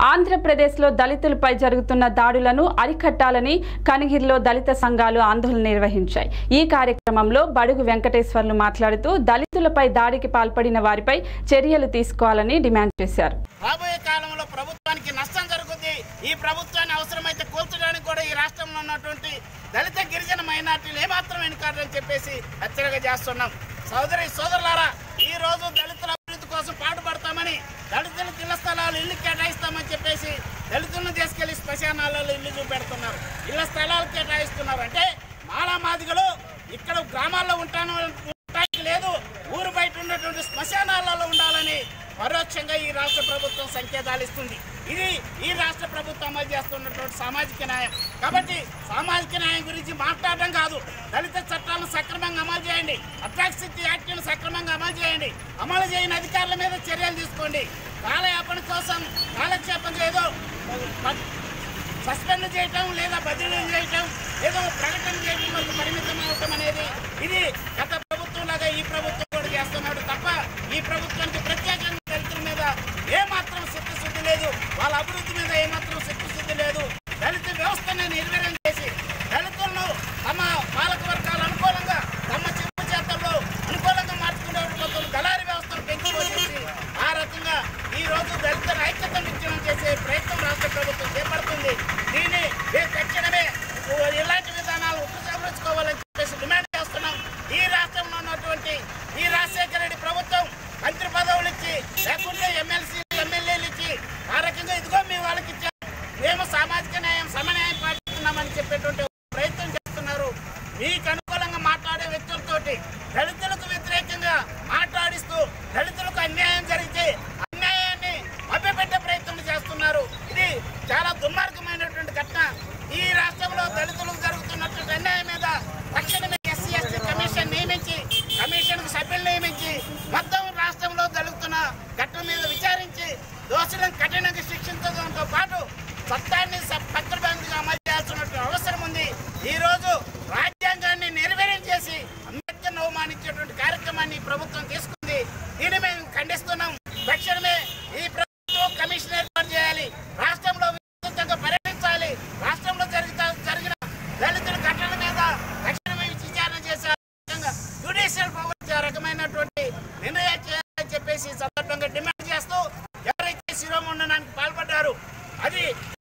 ఆంధ్రప్రదేశ్లో దళితులపై జరుగుతున్న దాడులను అరికట్టాలని కనిగిరిలో దళిత సంఘాలు ఆందోళన నిర్వహించాయి ఈ కార్యక్రమంలో బడుగు వెంకటేశ్వర్లు మాట్లాడుతూ దళితులపై దాడికి పాల్పడిన వారిపై చర్యలు తీసుకోవాలని డిమాండ్ చేశారు రాబోయే కాలంలో ప్రభుత్వానికి నష్టం జరుగుతుంది ఈ ప్రభుత్వాన్ని అవసరమైతే కూల్చడానికి కూడా ఈ రాష్ట్రంలో ఉన్నటువంటి దళిత గిరిజన మైనార్టీలు ఏమాత్రం వెనుకాడని చెప్పేసి హెచ్చరిక చేస్తున్నాం సోదరి సోదరులారా ఈ రోజు దళితుల అభివృద్ధి కోసం పాటుపడతామని దళితుల ఇళ్ల స్థలాలు ఇల్లు కేటాయిస్తామని చెప్పేసి దళితులను తీసుకెళ్లి శ్మశానాలలో ఇల్లు చూపెడుతున్నారు ఇళ్ల స్థలాలు కేటాయిస్తున్నారు అంటే మాలా మాదిగలు ఇక్కడ గ్రామాల్లో ఉంటాను ఉండటానికి లేదు ఊరు బయట ఉన్నటువంటి శ్మశానాలలో ఉండాలని పరోక్షంగా ఈ రాష్ట్ర ప్రభుత్వం సంకేతాలు ఇస్తుంది ఇది ఈ రాష్ట్ర ప్రభుత్వం అమలు చేస్తున్నటువంటి సామాజిక న్యాయం కాబట్టి సామాజిక న్యాయం గురించి మాట్లాడడం కాదు దళిత చట్టాలను సక్రమంగా అమలు చేయండి అట్రాక్సిటీ యాక్ట్ను సక్రమంగా అమలు చేయండి అమలు చేయని అధికారుల మీద చర్యలు తీసుకోండి కాలయాపన కోసం కాలక్షేపం ఏదో సస్పెండ్ చేయటం లేదా బదిలీ చేయటం ఏదో ప్రకటన చేయటం వరకు పరిమితం అవటం అనేది ఇది గత ప్రభుత్వం లాగా ఈ ప్రభుత్వం కూడా చేస్తున్నాడు తప్ప ఈ ప్రభుత్వానికి ప్రత్యేకంగా దళితుల మీద ఏమాత్రం చిత్తశుద్ధి లేదు వాళ్ళ అభివృద్ధి మీద ఏమాత్రం చిత్తశుద్ధి లేదు దళిత వ్యవస్థని నిర్వీర్యం చేసి దళితులను తమ పాలక వర్గాలు అనుకూలంగా తమ చెప్పు చేతల్లో అనుకూలంగా మార్చుకునే కోసం దళారీ వ్యవస్థను పెంచుకోసేసి ఆ రకంగా ఈ రోజు దళిత ఐక్యత విచ్ఛిన్నం చేసే ప్రయత్నం రాష్ట్ర ప్రభుత్వం చేపడుతుంది దీన్ని మేము తక్షణమే ఇలాంటి విధానాలు ఉపసంహరించుకోవాలని చెప్పేసి డిమాండ్ చేస్తున్నాం ఈ రాష్ట్రంలో ఉన్నటువంటి ఈ రాజశేఖర రెడ్డి ప్రభుత్వం మంత్రి పదవులు ఇచ్చి లేకుంటే ఎమ్మెల్సీ ఎమ్మెల్యేలు ఇచ్చి ఆ రకంగా ఇదిగో మీ వాళ్ళకి ఇచ్చాం మేము సామాజిక న్యాయం సమన్యాయం పాటిస్తున్నామని చెప్పేటువంటి ప్రయత్నం చేస్తున్నారు మీకు అనుకూలంగా మాట్లాడే వ్యక్తులతోటి దళితులకు వ్యతిరేకంగా మాట్లాడిస్తూ దళితులకు అన్యాయం జరిగితే అన్యాయాన్ని మభ్యపెట్టే ప్రయత్నం చేస్తున్నారు ఇది చాలా దుర్మార్గమైనటువంటి ఘటన ఈ రాష్ట్రంలో దళితులకు జరుగుతున్నటువంటి అన్యాయం మీద తక్షణమే ఎస్సీ ఎస్టీ కమిషన్ నియమించి కమిషన్ సభ్యులు నియమించి మొత్తం రాష్ట్రంలో జరుగుతున్న ఘటన మీద విచారించి దోషులను కఠినంగా శిక్షించడంతో పాటు చట్టాన్ని స- పకడ్బందీగా అమలు చేయాల్సిన అవసరం ఉంది ఈ రోజు రాజ్యాంగాన్ని నిర్వీర్యం చేసి అంబేద్కర్ అవమానించేటువంటి కార్యక్రమాన్ని ఈ ప్రభుత్వం తీసుకుంది దీన్ని మేము ఖండిస్తున్నాం తక్షణమే ఈ ప్రభుత్వం కమిషన్ ఏర్పాటు చేయాలి రాష్ట్రంలో విస్తృతంగా పర్యటించాలి రాష్ట్రంలో జరుగుతా జరిగిన దళితుల ఘటన మీద తక్షణమే విచారణ చేసే విధంగా జ్యుడిషియల్ పవర్ ఇచ్చే రకమైనటువంటి నిర్ణయాలు చేయాలని చెప్పేసి ఈ సందర్భంగా డిమాండ్ చేస్తూ ఎవరైతే శిరోమండనానికి పాల్పడ్డారు అది